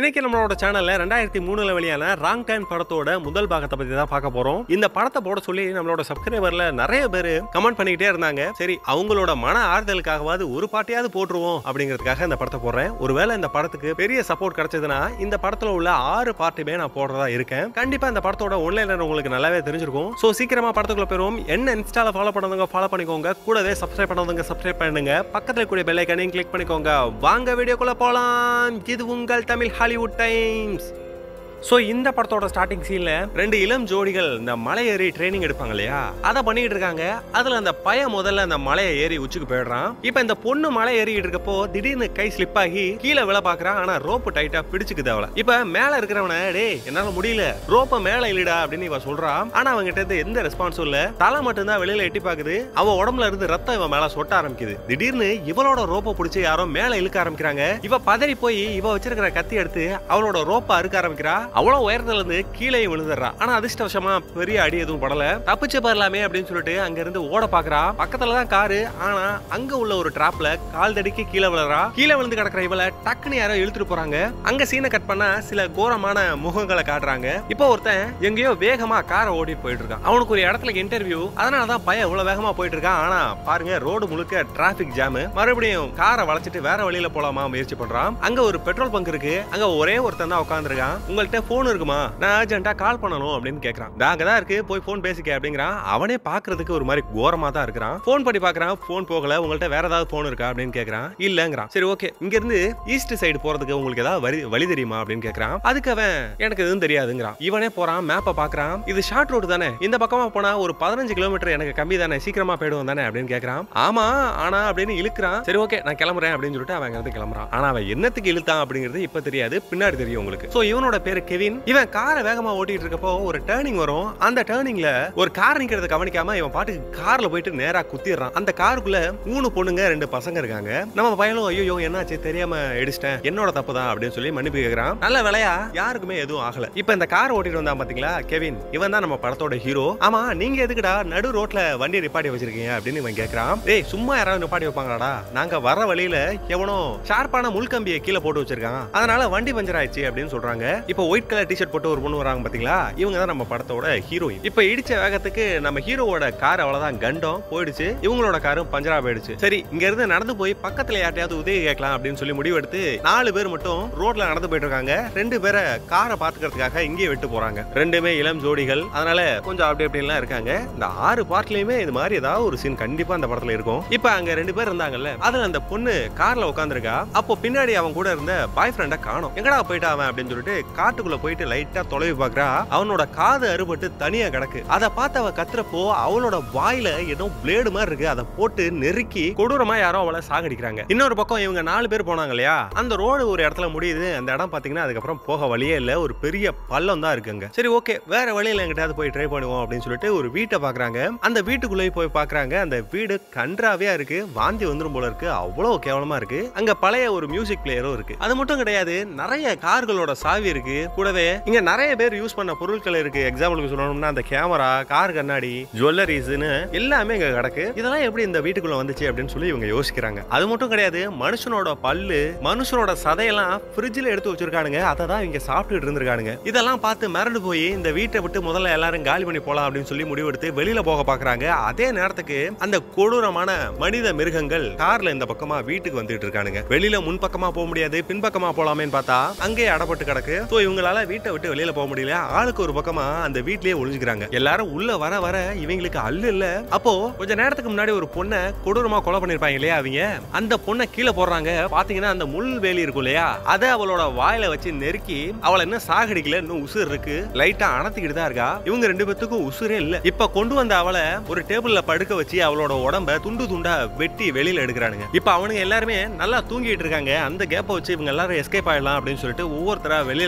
இன்னைக்கு நம்மளோட சேனல்ல ரெண்டாயிரத்தி மூணுல வெளியான ராங் டைம் படத்தோட முதல் பாகத்தை பத்தி தான் பார்க்க போறோம் இந்த படத்தை போட சொல்லி நம்மளோட சப்ஸ்கிரைபர்ல நிறைய பேர் கமெண்ட் பண்ணிக்கிட்டே இருந்தாங்க சரி அவங்களோட மன ஆறுதலுக்காகவாது ஒரு பாட்டியாவது போட்டுருவோம் அப்படிங்கிறதுக்காக இந்த படத்தை போடுறேன் ஒருவேளை இந்த படத்துக்கு பெரிய சப்போர்ட் கிடைச்சதுன்னா இந்த படத்துல உள்ள ஆறு பார்ட்டுமே நான் போடுறதா இருக்கேன் கண்டிப்பா இந்த படத்தோட ஒன்லைனர் உங்களுக்கு நல்லாவே தெரிஞ்சிருக்கும் சோ சீக்கிரமா படத்துக்குள்ள போயிரும் என்ன இன்ஸ்டால ஃபாலோ பண்ணவங்க ஃபாலோ பண்ணிக்கோங்க கூடவே சப்ஸ்கிரைப் பண்ணவங்க சப்ஸ்கிரைப் பண்ணுங்க பக்கத்துல கூடிய பெல் ஐக்கனையும் கிளிக் பண்ணிக்கோங்க வாங்க வீடியோக்குள்ள போலாம் இது உங்கள் தமிழ் ஹாலிவுட் டைம்ஸ் ஸோ இந்த படத்தோட ஸ்டார்டிங் சீன்ல ரெண்டு இளம் ஜோடிகள் இந்த மலை ஏறி ட்ரைனிங் எடுப்பாங்க இல்லையா அதை பண்ணிட்டு இருக்காங்க அதுல அந்த பையன் முதல்ல அந்த மலையை ஏறி உச்சிக்கு போயிடுறான் இப்போ இந்த பொண்ணு மலை ஏறிட்டு இருக்கப்போ திடீர்னு கை ஸ்லிப் ஆகி கீழே விழ பாக்குறான் ஆனா ரோப்பு டைட்டா பிடிச்சுக்குது அவளை இப்ப மேல இருக்கிறவன டேய் என்னால முடியல ரோப்ப மேல இழுடா அப்படின்னு இவ சொல்றான் ஆனா அவங்கிட்ட இருந்து எந்த ரெஸ்பான்ஸும் இல்ல தலை மட்டும்தான் வெளியில எட்டி பாக்குது அவ உடம்புல இருந்து ரத்தம் இவன் மேல சொட்ட ஆரம்பிக்குது திடீர்னு இவளோட ரோப்பை பிடிச்சி யாரோ மேல இழுக்க ஆரம்பிக்கிறாங்க இவ பதறி போய் இவ வச்சிருக்கிற கத்தி எடுத்து அவளோட ரோப்பை அறுக்க ஆரம்பிக்கிறா அவ்வளவு உயரத்துல இருந்து கீழே விழுந்துடுறா ஆனா அதிர்ஷ்டவசமா பெரிய அடி எதுவும் படல தப்பிச்சு போயிடலாமே அப்படின்னு சொல்லிட்டு அங்க இருந்து ஓட பாக்குறா பக்கத்துல தான் காரு ஆனா அங்க உள்ள ஒரு டிராப்ல கால் தடிக்கு கீழே விழுறா கீழே விழுந்து கிடக்குற இவள டக்குன்னு யாரோ இழுத்துட்டு போறாங்க அங்க சீனை கட் பண்ணா சில கோரமான முகங்களை காட்டுறாங்க இப்போ ஒருத்தன் எங்கேயோ வேகமா காரை ஓட்டிட்டு போயிட்டு இருக்கான் அவனுக்கு ஒரு இடத்துல இன்டர்வியூ அதனால தான் பையன் இவ்வளவு வேகமா போயிட்டு இருக்கான் ஆனா பாருங்க ரோடு முழுக்க டிராபிக் ஜாம் மறுபடியும் காரை வளைச்சிட்டு வேற வழியில போலாமா முயற்சி பண்றான் அங்க ஒரு பெட்ரோல் பங்க் இருக்கு அங்க ஒரே ஒருத்தன் தான் உட்காந்துருக்கான் உங்கள்கிட்ட போன் இருக்குமா நான் அர்ஜென்ட்டா கால் பண்ணணும் அப்படின்னு கேக்குறான் "இதோ அங்கதான் இருக்கு போய் போன் பேசிக்க அப்படிங்கிறான் அவனே பாக்குறதுக்கு ஒரு மாதிரி கோரமா தான் இருக்கிறான் போன் பண்ணி பாக்குறான் போன் போகல உங்கள்ட்ட வேற ஏதாவது போன் இருக்கா அப்படின்னு கேக்குறான் இல்லங்கிறான் சரி ஓகே இங்க இருந்து ஈஸ்ட் சைடு போறதுக்கு உங்களுக்கு ஏதாவது வழி வழி தெரியுமா அப்படின்னு கேக்குறான் அதுக்கு அவன் எனக்கு எதுவும் தெரியாதுங்கிறான் இவனே போறான் மேப்பை பாக்குறான் இது ஷார்ட் ரோடு தானே இந்த பக்கமா போனா ஒரு பதினஞ்சு கிலோமீட்டர் எனக்கு கம்மி தானே சீக்கிரமா போயிடுவோம் தானே அப்படின்னு கேக்குறான் ஆமா ஆனா அப்படின்னு இழுக்கிறான் சரி ஓகே நான் கிளம்புறேன் அப்படின்னு சொல்லிட்டு அவன் இருந்து கிளம்புறான் ஆனா அவன் என்னத்துக்கு இழுத்தான் அப்படிங்கிறது இப்ப தெரியாது பின்னாடி தெரியும் உங்களுக்கு சோ இவனோட பேரு கெவின் இவன் காரை வேகமா ஓட்டிட்டு இருக்கப்போ ஒரு டேர்னிங் வரும் அந்த டேர்னிங்ல ஒரு கார் நிக்கிறத கவனிக்காம இவன் பாட்டுக்கு கார்ல போயிட்டு நேரா குத்திடுறான் அந்த காருக்குள்ள மூணு பொண்ணுங்க ரெண்டு பசங்க இருக்காங்க நம்ம பையனும் ஐயோ என்னாச்சு தெரியாம இடிச்சிட்டேன் என்னோட தப்பு தான் அப்படின்னு சொல்லி மன்னிப்பு கேக்குறான் நல்ல வேலையா யாருக்குமே எதுவும் ஆகல இப்ப இந்த கார் ஓட்டிட்டு வந்தான் பாத்தீங்களா கெவின் இவன் தான் நம்ம படத்தோட ஹீரோ ஆமா நீங்க எதுக்குடா நடு ரோட்ல வண்டி நிப்பாட்டி வச்சிருக்கீங்க அப்படின்னு இவன் கேக்குறான் டேய் சும்மா யாராவது நிப்பாட்டி வைப்பாங்களாடா நாங்க வர வழியில எவனோ ஷார்ப்பான முள்கம்பியை கீழே போட்டு வச்சிருக்கான் அதனால வண்டி பஞ்சர் ஆயிடுச்சு அப்படின்னு சொல்றாங்க இப்போ ஒயிட் கலர் டிஷர்ட் போட்டு ஒரு பொண்ணு வராங்க பாத்தீங்களா இவங்க தான் நம்ம படத்தோட ஹீரோயின் இப்போ இடிச்ச வேகத்துக்கு நம்ம ஹீரோவோட கார் அவ்வளவுதான் கண்டம் போயிடுச்சு இவங்களோட காரும் பஞ்சரா போயிடுச்சு சரி இங்க இருந்து நடந்து போய் பக்கத்துல யார்ட்டையாவது உதவி கேட்கலாம் அப்படின்னு சொல்லி முடிவெடுத்து நாலு பேர் மட்டும் ரோட்ல நடந்து போயிட்டு இருக்காங்க ரெண்டு பேரை காரை பாத்துக்கிறதுக்காக இங்கேயே விட்டு போறாங்க ரெண்டுமே இளம் ஜோடிகள் அதனால கொஞ்சம் அப்படி அப்படிலாம் இருக்காங்க இந்த ஆறு பார்ட்லயுமே இது மாதிரி ஏதாவது ஒரு சீன் கண்டிப்பா அந்த படத்துல இருக்கும் இப்ப அங்க ரெண்டு பேர் இருந்தாங்கல்ல அதுல அந்த பொண்ணு கார்ல உட்காந்துருக்கா அப்போ பின்னாடி அவன் கூட இருந்த பாய் ஃப்ரெண்ட காணும் எங்கடா போயிட்டா அவன் அப்படின்னு சொல்லிட்டு காட்டுக்குள்ள போயிட்டு லைட்டா தொலைவி பாக்குறா அவனோட காது அறுபட்டு தனியா கிடக்கு அதை பார்த்து அவ கத்துறப்போ அவளோட வாயில ஏதோ பிளேடு மாதிரி இருக்கு அதை போட்டு நெருக்கி கொடூரமா யாரோ அவளை சாகடிக்கிறாங்க இன்னொரு பக்கம் இவங்க நாலு பேர் போனாங்க இல்லையா அந்த ரோடு ஒரு இடத்துல முடியுது அந்த இடம் பாத்தீங்கன்னா அதுக்கப்புறம் போக வழியே இல்ல ஒரு பெரிய பள்ளம் தான் இருக்குங்க சரி ஓகே வேற வழியில எங்கிட்டாவது போய் ட்ரை பண்ணுவோம் அப்படின்னு சொல்லிட்டு ஒரு வீட்டை பாக்குறாங்க அந்த வீட்டுக்குள்ளே போய் பாக்குறாங்க அந்த வீடு கன்றாவியா இருக்கு வாந்தி வந்துரும் போல இருக்கு அவ்வளவு கேவலமா இருக்கு அங்க பழைய ஒரு மியூசிக் பிளேயரும் இருக்கு அது மட்டும் கிடையாது நிறைய கார்களோட சாவி இருக்கு கூடவே இங்க நிறைய பேர் யூஸ் பண்ண பொருட்கள் இருக்கு எக்ஸாம்பிளுக்கு சொல்லணும்னா அந்த கேமரா கார் கண்ணாடி ஜுவல்லரிஸ்னு எல்லாமே இங்க கிடக்கு இதெல்லாம் எப்படி இந்த வீட்டுக்குள்ள வந்துச்சு அப்படின்னு சொல்லி இவங்க யோசிக்கிறாங்க அது மட்டும் கிடையாது மனுஷனோட பல்லு மனுஷனோட சதையெல்லாம் ஃப்ரிட்ஜில் எடுத்து வச்சிருக்கானுங்க அதை தான் இவங்க சாப்பிட்டுட்டு இருந்திருக்கானுங்க இதெல்லாம் பார்த்து மிரண்டு போய் இந்த வீட்டை விட்டு முதல்ல எல்லாரும் காலி பண்ணி போலாம் அப்படின்னு சொல்லி முடிவெடுத்து வெளியில போக பாக்குறாங்க அதே நேரத்துக்கு அந்த கொடூரமான மனித மிருகங்கள் கார்ல இந்த பக்கமா வீட்டுக்கு வந்துட்டு இருக்கானுங்க வெளியில முன்பக்கமா போக முடியாது பின்பக்கமா போலாமேன்னு பார்த்தா அங்கேயே அடப்பட்டு கிடக்கு ஸோ இவங்களால வீட்டை விட்டு வெளியில போக முடியல ஆளுக்கு ஒரு பக்கமா அந்த வீட்லயே ஒளிஞ்சுக்கிறாங்க எல்லாரும் உள்ள வர வர இவங்களுக்கு அல்லு இல்ல அப்போ கொஞ்ச நேரத்துக்கு முன்னாடி ஒரு பொண்ணை கொடூரமா கொலை பண்ணிருப்பாங்க இல்லையா அவங்க அந்த பொண்ணை கீழே போடுறாங்க பாத்தீங்கன்னா அந்த முள் வேலி இருக்கும் இல்லையா அதை அவளோட வாயில வச்சு நெருக்கி அவளை இன்னும் சாகடிக்கல இன்னும் உசுர் இருக்கு லைட்டா அணத்திக்கிட்டு தான் இருக்கா இவங்க ரெண்டு பேத்துக்கும் உசுரே இல்ல இப்ப கொண்டு வந்த அவளை ஒரு டேபிள்ல படுக்க வச்சு அவளோட உடம்ப துண்டு துண்டா வெட்டி வெளியில எடுக்கிறானுங்க இப்ப அவனுங்க எல்லாருமே நல்லா தூங்கிட்டு இருக்காங்க அந்த கேப்பை வச்சு இவங்க எல்லாரும் எஸ்கேப் ஆயிடலாம் அப்படின்னு சொல்லிட்டு ஒவ்வொருத்தரா வெளியில வராங்க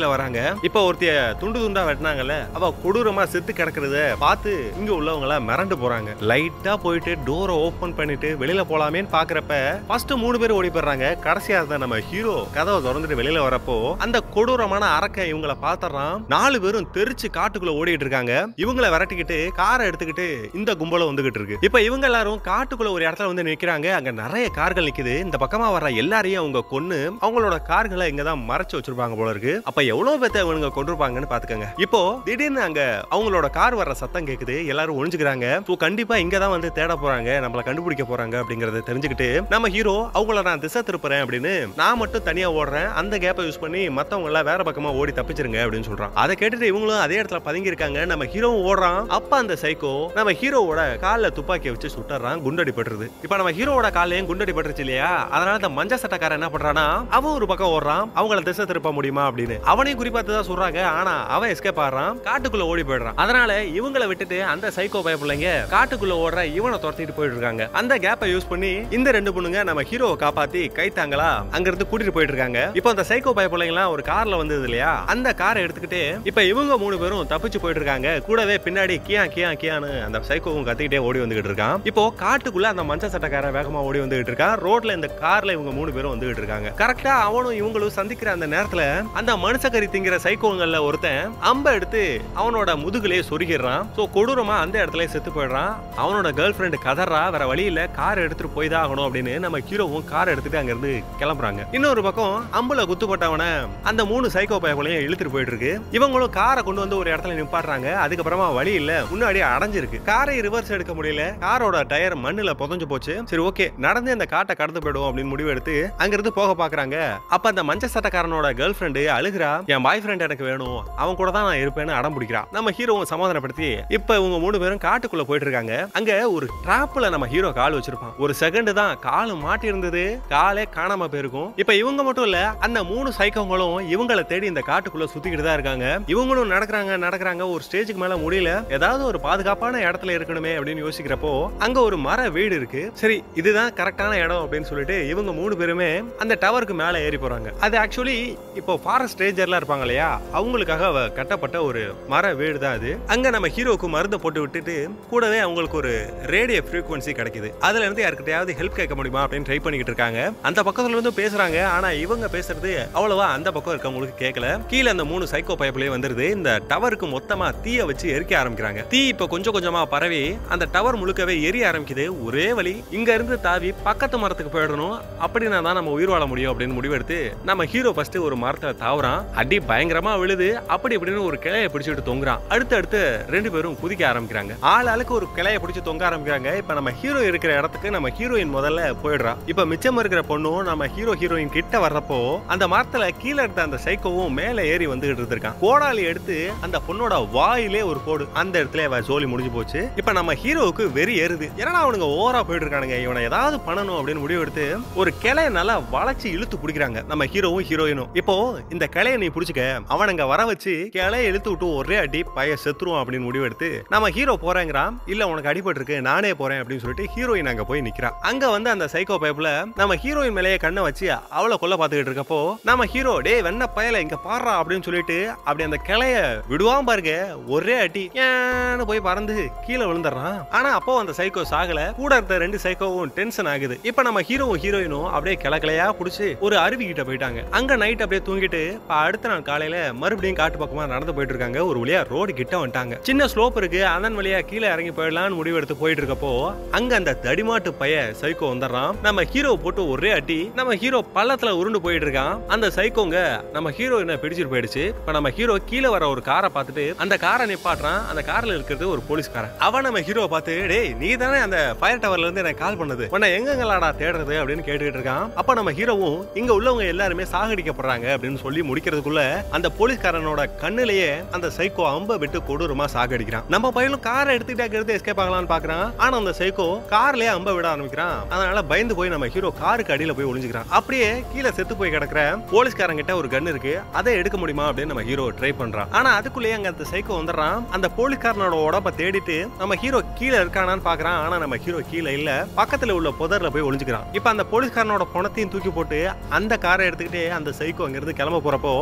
இப்ப ஒருத்திய துண்டு துண்டா வெட்டினாங்கல்ல அவ கொடூரமா செத்து கிடக்குறத பார்த்து இங்க உள்ளவங்க மிரண்டு போறாங்க லைட்டா போயிட்டு டோரை ஓபன் பண்ணிட்டு வெளியில போலாமேன்னு பாக்குறப்ப ஃபர்ஸ்ட் மூணு பேர் ஓடி போயிடுறாங்க கடைசியா இருந்த நம்ம ஹீரோ கதவை திறந்துட்டு வெளியில வரப்போ அந்த கொடூரமான அரக்க இவங்கள பாத்துறான் நாலு பேரும் தெரிச்சு காட்டுக்குள்ள ஓடிட்டு இருக்காங்க இவங்கள விரட்டிக்கிட்டு காரை எடுத்துக்கிட்டு இந்த கும்பலம் வந்துகிட்டு இருக்கு இப்ப இவங்க எல்லாரும் காட்டுக்குள்ள ஒரு இடத்துல வந்து நிக்கிறாங்க அங்க நிறைய கார்கள் நிக்குது இந்த பக்கமா வர்ற எல்லாரையும் அவங்க கொன்னு அவங்களோட கார்களை இங்க தான் மறைச்சு வச்சிருப்பாங்க போல இருக்கு அப்ப எவ்வளவு பேத்த இவங்க கொண்டிருப்பாங்கன்னு பாத்துக்கங்க இப்போ திடீர்னு அங்க அவங்களோட கார் வர்ற சத்தம் கேக்குது எல்லாரும் ஒளிஞ்சுக்கிறாங்க ஸோ கண்டிப்பா இங்க தான் வந்து தேட போறாங்க நம்மள கண்டுபிடிக்க போறாங்க அப்படிங்கறத தெரிஞ்சுக்கிட்டு நம்ம ஹீரோ அவங்கள நான் திசை திருப்புறேன் அப்படின்னு நான் மட்டும் தனியா ஓடுறேன் அந்த கேப்பை யூஸ் பண்ணி மத்தவங்க எல்லாம் வேற பக்கமா ஓடி தப்பிச்சிருங்க அப்படின்னு சொல்றான் அதை கேட்டுட்டு இவங்களும் அதே இடத்துல பதுங்கி இருக்காங்க நம்ம ஹீரோவும் ஓடுறான் அப்ப அந்த சைக்கோ நம்ம ஹீரோவோட கால்ல துப்பாக்கியை வச்சு சுட்டுறான் குண்டடி பட்டுருது இப்ப நம்ம ஹீரோவோட காலையும் குண்டடி பட்டுருச்சு இல்லையா அதனால அந்த மஞ்ச சட்டக்காரன் என்ன பண்றானா அவன் ஒரு பக்கம் ஓடுறான் அவங்கள திசை திருப்ப முடியுமா அப்படின்னு அவனையும் குறிப்பாத்து தான் சொல்றாங்க ஆனா அவன் எஸ்கேப் ஆடுறான் காட்டுக்குள்ள ஓடி போயிடுறான் அதனால இவங்களை விட்டுட்டு அந்த சைக்கோ பய பிள்ளைங்க காட்டுக்குள்ள ஓடுற இவனை துரத்திட்டு போயிட்டு இருக்காங்க அந்த கேப்பை யூஸ் பண்ணி இந்த ரெண்டு பொண்ணுங்க நம்ம ஹீரோவை காப்பாத்தி கைத்தாங்களா அங்க இருந்து கூட்டிட்டு போயிட்டு இருக்காங்க இப்போ அந்த சைக்கோ பய பிள்ளைங்க ஒரு கார்ல வந்தது இல்லையா அந்த காரை எடுத்துக்கிட்டு இப்ப இவங்க மூணு பேரும் தப்பிச்சு போயிட்டு இருக்காங்க கூடவே பின்னாடி கியா கியா கியான்னு அந்த சைக்கோவும் கத்திக்கிட்டே ஓடி வந்துகிட்டு இருக்கான் இப்போ காட்டுக்குள்ள அந்த மஞ்ச சட்டக்காரன் வேகமா ஓடி வந்துகிட்டு இருக்கான் ரோட்ல இந்த கார்ல இவங்க மூணு பேரும் வந்துகிட்டு இருக்காங்க கரெக்டா அவனும் இவங்களும் சந்திக்கிற அந்த நேரத்துல அந்த மனுஷக்கறி திங்கிற சைக்கோங்கள்ல ஒருத்தன் அம்ப எடுத்து அவனோட முதுகுலயே சொருகிடுறான் சோ கொடூரமா அந்த இடத்துல செத்து போயிடுறான் அவனோட கேர்ள் ஃப்ரெண்டு கதறா வேற வழி இல்ல கார் எடுத்துட்டு போய் தான் ஆகணும் அப்படின்னு நம்ம ஹீரோவும் கார் எடுத்துட்டு அங்க இருந்து கிளம்புறாங்க இன்னொரு பக்கம் அம்புல குத்துப்பட்டவன அந்த மூணு சைக்கோ பயங்களையும் இழுத்துட்டு போயிட்டு இருக்கு இவங்களும் காரை கொண்டு வந்து ஒரு இடத்துல நிப்பாடுறாங்க அதுக்கப்புறமா வழி இல்ல முன்னாடி அடைஞ்சிருக்கு காரை ரிவர்ஸ் எடுக்க முடியல காரோட டயர் மண்ணுல புதஞ்சு போச்சு சரி ஓகே நடந்து அந்த காட்டை கடந்து போயிடும் அப்படின்னு முடிவு எடுத்து அங்க இருந்து போக பாக்குறாங்க அப்ப அந்த மஞ்ச சட்டக்காரனோட கேர்ள் ஃப்ரெண்டு அழுகிறா என் பாய் ஃப்ரெண்ட் எனக்கு வேணும் அவன் கூட தான் நான் இருப்பேன்னு அடம் பிடிக்கிறா நம்ம ஹீரோவும் சமாதானப்படுத்தி இப்ப இவங்க மூணு பேரும் காட்டுக்குள்ள போயிட்டு இருக்காங்க அங்க ஒரு டிராப்ல நம்ம ஹீரோ கால் வச்சிருப்பான் ஒரு செகண்ட் தான் கால் மாட்டி இருந்தது காலே காணாம போயிருக்கும் இப்ப இவங்க மட்டும் இல்ல அந்த மூணு சைக்கோங்களும் இவங்களை தேடி இந்த காட்டுக்குள்ள சுத்திக்கிட்டு தான் இருக்காங்க இவங்களும் நடக்கிறாங்க நடக்கிறாங்க ஒரு ஸ்டேஜுக்கு மேல முடியல ஏதாவது ஒரு பாதுகாப்பான இடத்துல இருக்கணுமே அப்படின்னு யோசிக்கிறப்போ அங்க ஒரு மர வீடு இருக்கு சரி இதுதான் கரெக்டான இடம் அப்படின்னு சொல்லிட்டு இவங்க மூணு பேருமே அந்த டவருக்கு மேல ஏறி போறாங்க அது ஆக்சுவலி இப்போ ஃபாரஸ்ட் ரேஞ்சர்லாம் இருப்பாங்க இல்லையா அவங்களுக்காக அவ கட்டப்பட்ட ஒரு மர வீடு தான் அது அங்க நம்ம ஹீரோக்கு மருந்து போட்டு விட்டுட்டு கூடவே அவங்களுக்கு ஒரு ரேடியோ ஃப்ரீக்வன்சி கிடைக்குது அதுல இருந்து யாருக்கிட்டையாவது ஹெல்ப் கேட்க முடியுமா அப்படின்னு ட்ரை பண்ணிக்கிட்டு இருக்காங்க அந்த பக்கத்துல இருந்து பேசுறாங்க ஆனா இவங்க பேசுறது அவ்வளவா அந்த பக்கம் இருக்கவங்களுக்கு கேட்கல கீழே அந்த மூணு சைக்கோ பைப்லயே வந்துருது இந்த டவருக்கு மொத்தமா தீய வச்சு எரிக்க ஆரம்பிக்கிறாங்க தீ இப்ப கொஞ்சம் கொஞ்சமா பரவி அந்த டவர் முழுக்கவே எரிய ஆரம்பிக்குது ஒரே வழி இங்க இருந்து தாவி பக்கத்து மரத்துக்கு போயிடணும் அப்படின்னா தான் நம்ம உயிர் வாழ முடியும் அப்படின்னு முடிவெடுத்து நம்ம ஹீரோ ஃபர்ஸ்ட் ஒரு மரத்துல தாவுறான் அடி பயங்கரமா விழுது அப்படி இப்படின்னு ஒரு கிளைய பிடிச்சிட்டு தொங்குறான் அடுத்து அடுத்து ரெண்டு பேரும் குதிக்க ஆரம்பிக்கிறாங்க ஆள் ஆளுக்கு ஒரு கிளைய பிடிச்சு தொங்க ஆரம்பிக்கிறாங்க இப்ப நம்ம ஹீரோ இருக்கிற இடத்துக்கு நம்ம ஹீரோயின் முதல்ல போயிடுறா இப்ப மிச்சம் இருக்கிற பொண்ணும் நம்ம ஹீரோ ஹீரோயின் கிட்ட வர்றப்போ அந்த மரத்துல கீழே இருந்த அந்த சைக்கோவும் மேல ஏறி வந்துகிட்டு இருந்திருக்கான் கோடாலி எடுத்து அந்த பொண்ணோட வாயிலே ஒரு போடு அந்த இடத்துல அவ ஜோலி முடிஞ்சு போச்சு இப்ப நம்ம ஹீரோவுக்கு வெறி ஏறுது ஏன்னா அவனுங்க ஓவரா போயிட்டு இருக்கானுங்க இவனை ஏதாவது பண்ணணும் அப்படின்னு முடிவு எடுத்து ஒரு கிளைய நல்லா வளைச்சு இழுத்து பிடிக்கிறாங்க நம்ம ஹீரோவும் ஹீரோயினும் இப்போ இந்த கிளைய நீ பிடிச்சிக்க அவனுங்க வர வச்சு கிளைய இழுத்து விட்டு ஒரே அடி பைய செத்துருவான் அப்படின்னு முடிவு எடுத்து நம்ம ஹீரோ போறேங்கிறான் இல்ல உனக்கு அடிபட்டு இருக்கு நானே போறேன் அப்படின்னு சொல்லிட்டு ஹீரோயின் அங்க போய் நிக்கிறா அங்க வந்து அந்த சைக்கோ பைப்ல நம்ம ஹீரோயின் மேலேயே கண்ணை வச்சு அவளை கொல்ல பாத்துக்கிட்டு இருக்கப்போ நம்ம ஹீரோ டே வெண்ண பயல இங்க பாடுறா அப்படின்னு சொல்லிட்டு அப்படி அந்த கிளைய விடுவான் பாருங்க ஒரே அடி ஏன்னு போய் பறந்து கீழே விழுந்துடுறான் ஆனா அப்போ அந்த சைக்கோ சாகல கூட இருந்த ரெண்டு சைக்கோவும் டென்ஷன் ஆகுது இப்ப நம்ம ஹீரோவும் ஹீரோயினும் அப்படியே கிளை கிளையா புடிச்சு ஒரு அருவி கிட்ட போயிட்டாங்க அங்க நைட் அப்படியே தூங்கிட்டு இப்ப அடுத்த நாள் காலையில மறுபடியும் காட்டு பக்கமா நடந்து போயிட்டு இருக்காங்க ஒரு வழியா ரோடு கிட்ட வந்துட்டாங்க சின்ன ஸ்லோப் இருக்கு அதன் வழியா கீழே இறங்கி போயிடலாம்னு முடிவு எடுத்து போயிட்டு இருக்கப்போ அங்க அந்த தடிமாட்டு பைய சைக்கோ வந்துடுறான் நம்ம ஹீரோ போட்டு ஒரே அடி நம்ம ஹீரோ பள்ளத்துல உருண்டு போயிட்டு இருக்கான் அந்த சைக்கோங்க நம்ம ஹீரோயினை பிடிச்சிட்டு போயிடுச்சு இப்ப நம்ம ஹீரோ கீழே வர ஒரு காரை பார்த்துட்டு அந்த காரை நிப்பாட்டுறான் அந்த கார்ல இருக்கிறது ஒரு போலீஸ்காரன் அவன் நம்ம ஹீரோ பார்த்து டேய் நீ தானே அந்த ஃபயர் டவர்ல இருந்து எனக்கு கால் பண்ணது உன்னை எங்கெங்களாடா தேடுறது அப்படின்னு கேட்டுக்கிட்டு இருக்கான் அப்ப நம்ம ஹீரோவும் இங்க உள்ளவங்க எல்லாருமே சாகடிக்கப்படுறாங்க அப்படின்னு சொல்லி முடிக்கிறதுக்குள்ள அந்த போலீஸ்காரனோட கண்ணுலயே அந்த சைக்கோ அம்ப விட்டு கொடூரமா சாகடிக்கிறான் நம்ம பையனும் காரை எடுத்துக்கிட்டே எடுத்து எஸ்கேப் ஆகலாம்னு பாக்குறான் ஆனா அந்த சைக்கோ கார்லயே அம்ப விட ஆரம்பிக்கிறான் அதனால பயந்து போய் நம்ம ஹீரோ காருக்கு அடியில போய் ஒளிஞ்சுக்கிறான் அப்படியே கீழே செத்து போய் கிடக்குற போலீஸ்காரன் கிட்ட ஒரு கன் இருக்கு அதை எடுக்க முடியுமா அப்படின்னு நம்ம ஹீரோ ட்ரை பண்றான் ஆனா அதுக்குள்ளேயே அங்க அந்த சைக்கோ வந்துடுறான் அந்த போலீஸ்காரனோட உடம்ப தேடிட்டு நம்ம ஹீரோ கீழே இருக்கானான்னு பாக்குறான் ஆனா நம்ம ஹீரோ கீழே இல்ல பக்கத்துல உள்ள புதர்ல போய் ஒளிஞ்சுக்கிறான் இப்ப அந்த போலீஸ்காரனோட பணத்தையும் தூக்கி போட்டு அந்த காரை எடுத்துக்கிட்டே அந்த சைக்கோ அங்க இருந்து கிளம்ப போறப்போ நம்ம ஹீரோ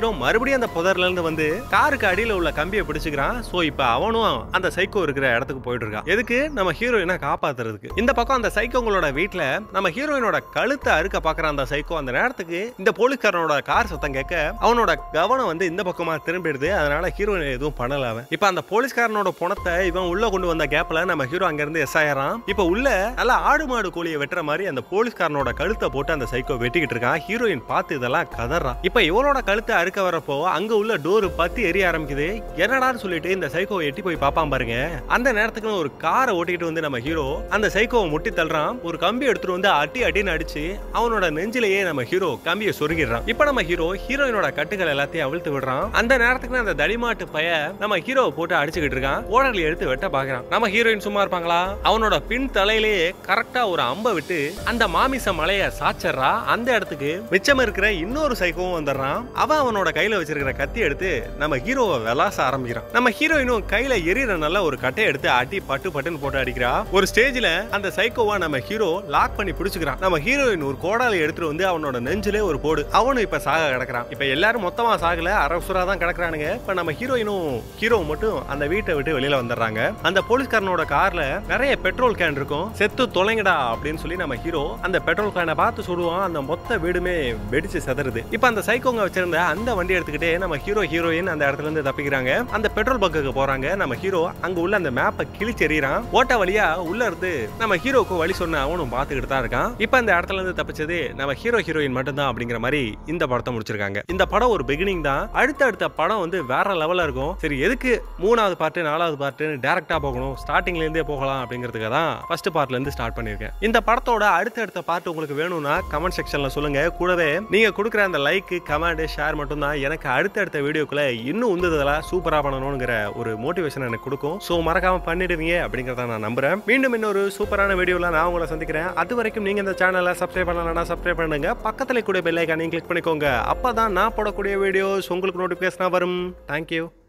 ஹீரோ மறுபடியும் அந்த புதர்ல இருந்து வந்து காருக்கு அடியில உள்ள கம்பியை பிடிச்சுக்கிறான் சோ இப்ப அவனும் அந்த சைக்கோ இருக்கிற இடத்துக்கு போயிட்டு இருக்கான் எதுக்கு நம்ம ஹீரோயினை காப்பாத்துறதுக்கு இந்த பக்கம் அந்த சைக்கோங்களோட வீட்ல நம்ம ஹீரோயினோட கழுத்தை அறுக்க பாக்குற அந்த சைக்கோ அந்த நேரத்துக்கு இந்த போலீஸ்காரனோட கார் சத்தம் கேட்க அவனோட கவனம் வந்து இந்த பக்கமா திரும்பிடுது அதனால ஹீரோயின் எதுவும் பண்ணல அவன் இப்ப அந்த போலீஸ்காரனோட பணத்தை இவன் உள்ள கொண்டு வந்த கேப்ல நம்ம ஹீரோ அங்க இருந்து எஸ் ஆயிரம் இப்ப உள்ள நல்லா ஆடு மாடு கோழியை வெட்டுற மாதிரி அந்த போலீஸ்காரனோட கழுத்தை போட்டு அந்த சைக்கோ வெட்டிக்கிட்டு இருக்கான் ஹீரோயின் பார்த்து இதெல்லாம் கதறான் இப்ப இவளோட கழுத்தை அறுக்க வரப்போ அங்க உள்ள டோர் பத்தி எரிய ஆரம்பிக்குது என்னடான்னு சொல்லிட்டு இந்த சைக்கோ எட்டி போய் பாப்பான் பாருங்க அந்த நேரத்துக்கு ஒரு காரை ஓட்டிக்கிட்டு வந்து நம்ம ஹீரோ அந்த சைக்கோவை முட்டி தள்ளுறான் ஒரு கம்பி எடுத்துட்டு வந்து அடி அடின்னு அடிச்சு அவனோட நெஞ்சிலேயே நம்ம ஹீரோ கம்பியை சொருகிடுறான் இப்ப நம்ம ஹீரோ ஹீரோயினோட கட்டுகள் எல்லாத்தையும் அவிழ்த்து விடுறான் அந்த நேரத்துக்கு அந்த தடிமாட்டு பைய நம்ம ஹீரோவை போட்டு அடிச்சுக்கிட்டு இருக்கான் ஓடர்ல எடுத்து வெட்ட பாக்குறான் நம்ம ஹீரோயின் சும்மா இருப்பாங்களா அவனோட பின் தலையிலேயே கரெக்டா ஒரு அம்பை விட்டு அந்த மாமிச மலைய சாச்சறா அந்த இடத்துக்கு மிச்சம் இருக்கிற இன்னொரு சைக்கோவும் வந்துடுறான் அவன் அவனோட கையில வச்சிருக்கிற கத்தி எடுத்து நம்ம ஹீரோவை விளாச ஆரம்பிக்கிறான் நம்ம ஹீரோயினும் கையில எரியற நல்ல ஒரு கட்டையை எடுத்து அடி பட்டு பட்டுன்னு போட்டு அடிக்கிறா ஒரு ஸ்டேஜ்ல அந்த சைக்கோவா நம்ம ஹீரோ லாக் பண்ணி பிடிச்சுக்கிறான் நம்ம ஹீரோயின் ஒரு கோடாலை எடுத்துட்டு வந்து அவனோட நெஞ்சிலே ஒரு போடு அவனும் இப்ப சாக கிடக்குறான் இப்ப எல்லாரும் மொத்தமா சாகல அரசுரா தான் கிடக்குறானுங்க இப்ப நம்ம ஹீரோயினும் ஹீரோவும் மட்டும் அந்த வீட்டை விட்டு வெளியில வந்துடுறாங்க அந்த போலீஸ்காரனோட கார்ல நிறைய பெட்ரோல் கேன் இருக்கும் செத்து தொலைங்கடா அப்படின்னு சொல்லி நம்ம ஹீரோ அந்த பெட்ரோல் கேனை பார்த்து சுடுவான் அந்த மொத்த வீடுமே வெடிச்சு செதறுது இப்ப அந்த சைக்கோங்க வச்சிருந்த அந்த வண்டி எடுத்துக்கிட்டே நம்ம ஹீரோ ஹீரோயின் அந்த இடத்துல இருந்து தப்பிக்கிறாங்க அந்த பெட்ரோல் பங்குக்கு போறாங்க நம்ம ஹீரோ அங்க உள்ள அந்த மேப்பை கிழிச்சு எறியறான் ஓட்ட வழியா உள்ள இருந்து நம்ம ஹீரோக்கு வழி சொன்ன அவனும் பாத்துக்கிட்டு தான் இருக்கான் இப்ப அந்த இடத்துல இருந்து தப்பிச்சது நம்ம ஹீரோ ஹீரோயின் மட்டும்தான் அப்படிங்கிற மாதிரி இந்த படத்தை முடிச்சிருக்காங்க இந்த படம் ஒரு பிகினிங் தான் அடுத்த அடுத்த படம் வந்து வேற லெவல்ல இருக்கும் சரி எதுக்கு மூணாவது பார்ட்டு நாலாவது பார்ட்டு டேரக்டா போகணும் ஸ்டார்டிங்ல இருந்தே போகலாம் அப்படிங்கிறதுக்காக தான் ஃபர்ஸ்ட் பார்ட்ல இருந்து ஸ்டார்ட் பண்ணிருக்கேன் இந்த படத்தோட அடுத்த அடுத்த பார்ட் உங்களுக்கு வேணும்னா கமெண்ட் செக்ஷன்ல சொல்லுங்க கூடவே நீங்க கொடுக்குற அந்த லைக் கமெண்ட் ஷேர் மட்டும் தான் எனக்கு அடுத்த அடுத்த வீடியோக்குள்ள இன்னும் உந்துதலா சூப்பரா பண்ணணுங்கிற ஒரு மோட்டிவேஷன் எனக்கு கொடுக்கும் ஸோ மறக்காம பண்ணிடுவீங்க அப்படிங்கறத நான் நம்புறேன் மீண்டும் இன்னொரு சூப்பரான வீடியோல நான் உங்களை சந்திக்கிறேன் அது வரைக்கும் நீங்க இந்த சேனலை சப்ஸ்கிரைப் பண்ணலன்னா சப்ஸ்கிரைப் பண்ணுங்க பக்கத்துல கூட பெல் ஐக்கானையும் கிளிக் பண்ணிக்கோங்க அப்பதான் நான் போடக்கூடிய வீடியோஸ் உங்களுக்கு நோட்டிபிகேஷனா வரும் தேங்க்யூ